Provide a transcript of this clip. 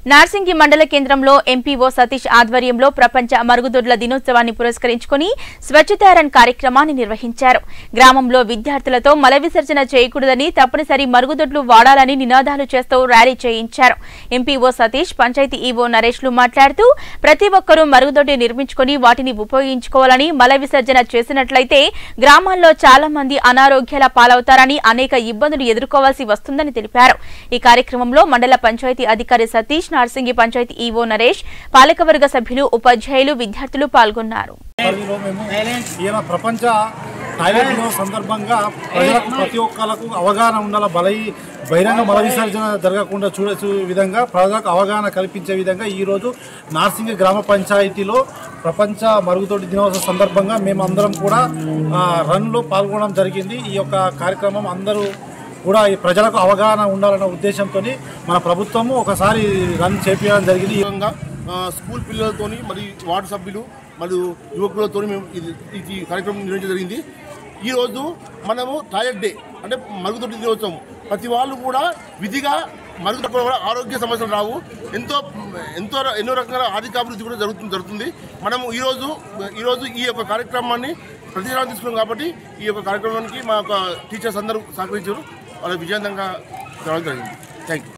నార్సింగి మండల కేంద్రంలో ఎంపీఓ సతీష్ ఆధ్వర్యంలో ప్రపంచ మరుగుదొడ్ల దినోత్సవాన్ని పురస్కరించుకుని స్వచ్ఛతా రన్ కార్యక్రమాన్ని నిర్వహించారు గ్రామంలో విద్యార్థులతో మల విసర్జన చేయకూడదని తప్పనిసరి మరుగుదొడ్లు వాడాలని నినాదాలు చేస్తూ ర్యాలీ చేయించారు ఎంపీఓ సతీష్ పంచాయతీ ఈవో నరేష్లు మాట్లాడుతూ ప్రతి ఒక్కరూ మరుగుదొడ్డి నిర్మించుకుని వాటిని ఉపయోగించుకోవాలని మల విసర్జన చేసినట్లయితే గ్రామాల్లో చాలా మంది అనారోగ్యాల పాలవుతారని అనేక ఇబ్బందులు ఎదుర్కోవాల్సి వస్తుందని తెలిపారు ఈ కార్యక్రమంలో మండల పంచాయతీ అధికారి సతీష్ నార్సింగి పంచాయతీ ఈవో నరేష్ పాలకవర్గ సభ్యులు ఉపాధ్యాయులు విద్యార్థులు పాల్గొన్నారు పరిధిలో మేము ఈయన ప్రపంచ టాయిలెట్ దినోత్సవం సందర్భంగా ప్రజలకు ప్రతి ఒక్కరికి అవగాహన ఉండాల బలై బహిరంగ మల విసర్జన జరగకుండా చూడచ్చు విధంగా ప్రజలకు అవగాహన కల్పించే విధంగా ఈరోజు నార్సింగి గ్రామ పంచాయతీలో ప్రపంచ మరుగుదొడ్డి దినోత్సవం సందర్భంగా మేము అందరం కూడా ఆ, రన్లో పాల్గొనడం జరిగింది ఈ యొక్క కార్యక్రమం అందరూ కూడా ఈ ప్రజలకు అవగాహన ఉండాలన్న ఉద్దేశంతో మన ప్రభుత్వము ఒకసారి రన్ చేపించడం జరిగింది ఈ విధంగా ఆ, స్కూల్ పిల్లలతోని మరి వార్డు సభ్యులు మరియు యువకులతో మేము ఇది ఈ కార్యక్రమం నిర్వహించడం జరిగింది ఈరోజు మనము టాయిలెట్ డే అంటే మరుగుదొడ్డి దినోత్సవం ప్రతి వాళ్ళు కూడా విధిగా మరుగుదొడ్డి కూడా ఆరోగ్య సమస్యలు రావు ఎంతో ఎంతో ఎన్నో రకాల ఆర్థిక అభివృద్ధి కూడా జరుగుతుంది జరుగుతుంది మనము ఈరోజు ఈరోజు ఈ యొక్క కార్యక్రమాన్ని ప్రతిష్టానం తీసుకున్నాం కాబట్టి ఈ యొక్క కార్యక్రమానికి మా యొక్క టీచర్స్ అందరూ సహకరించారు వాళ్ళ విజయవంతంగా జరగడం జరిగింది థ్యాంక్ యూ